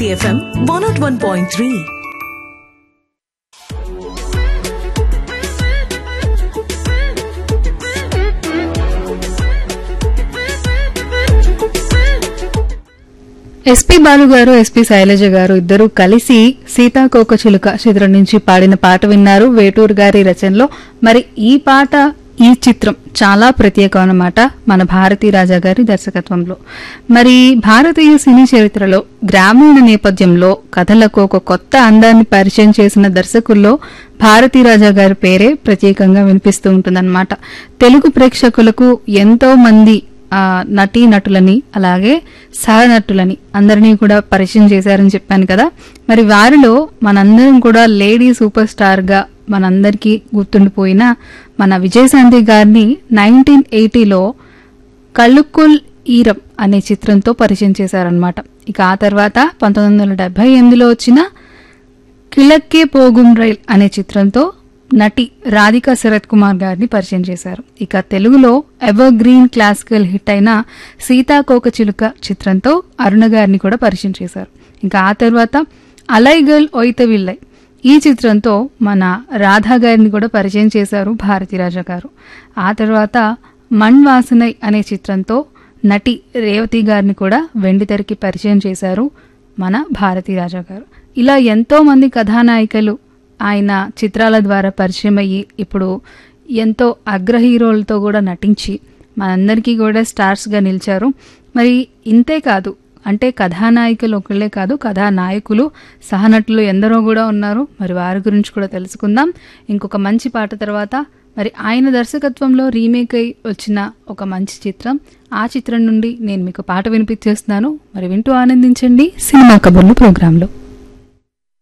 City FM 101.3. SP Balu గారు SP Shailaja గారు ఇద్దరు కలిసి సీతాకోక చిలుక చిత్రం నుంచి పాడిన పాట విన్నారు వేటూరు గారి రచనలో మరి ఈ పాట ఈ చిత్రం చాలా ప్రత్యేకం అన్నమాట మన భారతీ రాజా గారి దర్శకత్వంలో మరి భారతీయ సినీ చరిత్రలో గ్రామీణ నేపథ్యంలో కథలకు ఒక కొత్త అందాన్ని పరిచయం చేసిన దర్శకుల్లో భారతీ రాజా గారి పేరే ప్రత్యేకంగా వినిపిస్తూ ఉంటుందన్నమాట తెలుగు ప్రేక్షకులకు ఎంతో మంది ఆ, నటీ నటులని అలాగే సహనటులని అందరినీ కూడా పరిచయం చేశారని చెప్పాను కదా మరి వారిలో మనందరం కూడా లేడీ సూపర్ స్టార్ గా మనందరికీ గుర్తుండిపోయిన మన విజయశాంతి గారిని నైన్టీన్ ఎయిటీలో కళ్ళుక్కుల్ ఈరం అనే చిత్రంతో పరిచయం చేశారనమాట ఇక ఆ తర్వాత పంతొమ్మిది వందల డెబ్బై ఎనిమిదిలో వచ్చిన కిళక్కే పోగుం రైల్ అనే చిత్రంతో నటి రాధికా శరత్ కుమార్ గారిని పరిచయం చేశారు ఇక తెలుగులో ఎవర్ గ్రీన్ క్లాసికల్ హిట్ అయిన సీతాకోక చిలుక చిత్రంతో అరుణ గారిని కూడా పరిచయం చేశారు ఇంకా ఆ తర్వాత అలై గర్ల్ ఒయిత విల్లై ఈ చిత్రంతో మన రాధా గారిని కూడా పరిచయం చేశారు భారతీరాజా గారు ఆ తర్వాత మణ్ వాసనై అనే చిత్రంతో నటి రేవతి గారిని కూడా వెండితెరకి పరిచయం చేశారు మన భారతీరాజా గారు ఇలా ఎంతో మంది కథానాయికలు ఆయన చిత్రాల ద్వారా పరిచయం అయ్యి ఇప్పుడు ఎంతో అగ్ర హీరోలతో కూడా నటించి మనందరికీ కూడా స్టార్స్గా నిలిచారు మరి ఇంతే కాదు అంటే కథానాయికలు ఒకళ్ళే కాదు కథానాయకులు సహనటులు ఎందరో కూడా ఉన్నారు మరి వారి గురించి కూడా తెలుసుకుందాం ఇంకొక మంచి పాట తర్వాత మరి ఆయన దర్శకత్వంలో రీమేక్ అయి వచ్చిన ఒక మంచి చిత్రం ఆ చిత్రం నుండి నేను మీకు పాట వినిపించేస్తున్నాను మరి వింటూ ఆనందించండి సినిమా కబుర్లు ప్రోగ్రాంలో